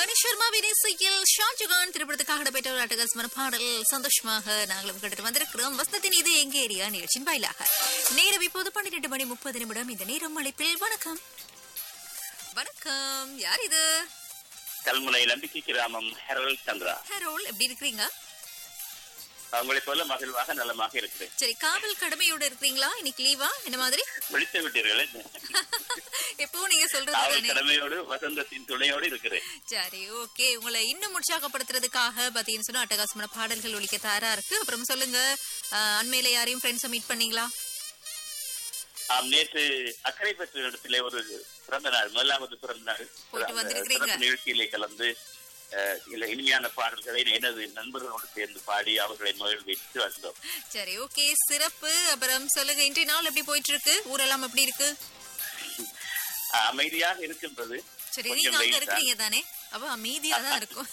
மணி சர்மாவின் இசையில் ஷாஜகான் திரைப்படத்துக்காக இடம்பெற்ற ஒரு அட்டகாசமான பாடல் சந்தோஷமாக நாங்களும் கேட்டு வந்திருக்கிறோம் வசனத்தின் இது எங்க ஏரியா நிகழ்ச்சியின் வாயிலாக நேரம் இப்போது பன்னிரெண்டு மணி முப்பது நிமிடம் இந்த நேரம் அழைப்பில் வணக்கம் வணக்கம் யார் இது கல்முனை நம்பிக்கை கிராமம் ஹெரல் சந்திரா ஹரோல் எப்படி இருக்கிறீங்க உங்களை போல மகிழ்வாக நலமாக இருக்கிறேன் சரி காவல் கடமையோட இருக்கிறீங்களா இன்னைக்கு லீவா என்ன மாதிரி விழித்து விட்டீர்களே எப்பவும் நீங்க சொல்றது காவல் தானே கடமையோடு வசந்தத்தின் துணையோடு இருக்கிறேன் சரி ஓகே உங்களை இன்னும் உற்சாகப்படுத்துறதுக்காக பாத்தீங்கன்னு சொன்னா அட்டகாசமான பாடல்கள் ஒழிக்க தயாரா இருக்கு அப்புறம் சொல்லுங்க அஹ், அண்மையில யாரையும் ஃப்ரெண்ட்ஸை மீட் பண்ணீங்களா ஆம் நேற்று அக்கறை பெற்ற இடத்திலே ஒரு பிறந்த நாள் முதலாவது பிறந்த நாள் போயிட்டு அந்த வந்திருக்கிறீங்க. சிறப்பு நிகழ்ச்சியிலே கலந்து அஹ், இல்ல இனிமையான பாடல்களை எனது நண்பர்களோடு சேர்ந்து பாடி அவர்களை மகிழ்வித்து வந்தோம் சரி ஓகே சிறப்பு அப்புறம் சொல்லுங்க இன்றைய நாள் எப்படி போயிட்டு இருக்கு ஊரெல்லாம் எப்படி இருக்கு அஹ், அமைதியாக இருக்கின்றது சரி கொஞ்சம் நீங்க அங்க வெயில் தான். இருக்கிறீங்க தானே அவ அமைதியா தான் இருக்கும்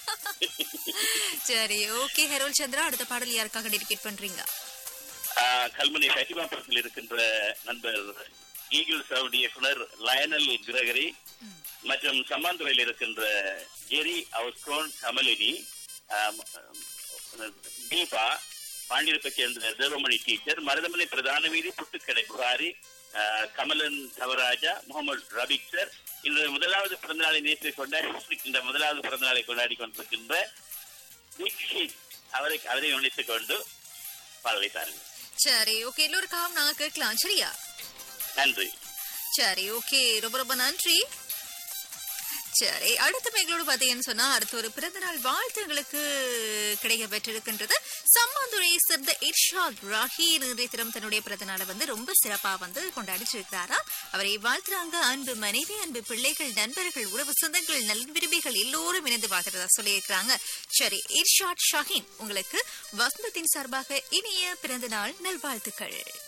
சரி ஓகே ஹெரோல் சந்திரா அடுத்த பாடல் யாருக்காக டெடிகேட் பண்றீங்க ஆஹ் கல்முனை சட்டிமாபுரத்தில் இருக்கின்ற நண்பர் ஈகிள் சவுண்ட் இயக்குனர் லயனல் கிரகரி மற்றும் சம்மாந்துறையில் இருக்கின்ற ஜெரி அவுஸ்கோன் கமலினி ஆம், தீபா பாண்டியப்பை சேர்ந்த தேவமணி டீச்சர் மருதமலை பிரதான வீதி புட்டுக்கடை புகாரி ஆஹ், கமலன் தவராஜா முகமது ரபிக் சார் இந்த முதலாவது பிறந்தநாளை நேற்று கொண்டாடி இந்த முதலாவது பிறந்தநாளை கொண்டாடி கொண்டிருக்கின்ற தீக்ஷித் அவரை அவரை உழைத்துக் கொண்டு பாடலை தாருங்கள் சரி ஓகே எல்லோருக்காகவும் நாங்க கேட்கலாம் சரியா நன்றி சரி ஓகே ரொம்ப ரொம்ப நன்றி சரி அடுத்த எங்களோட பாத்தீங்கன்னு சொன்னா அடுத்த ஒரு பிறந்தநாள் வாழ்த்து எங்களுக்கு கிடைக்க பெற்றிருக்கின்றது சம்மாந்துறையை சேர்ந்த இர்ஷாத் ராஹி இன்றைய தினம் தன்னுடைய பிறந்தநாளை வந்து ரொம்ப சிறப்பா வந்து கொண்டாடிட்டு இருக்கிறாரா அவரை வாழ்த்துறாங்க அன்பு மனைவி அன்பு பிள்ளைகள் நண்பர்கள் உறவு சொந்தங்கள் நலன் விரும்பிகள் எல்லோரும் இணைந்து வாழ்த்துறதா சொல்லியிருக்கிறாங்க சரி இர்ஷாத் ஷாஹின் உங்களுக்கு வசந்தத்தின் சார்பாக இனிய பிறந்தநாள் நல்வாழ்த்துக்கள்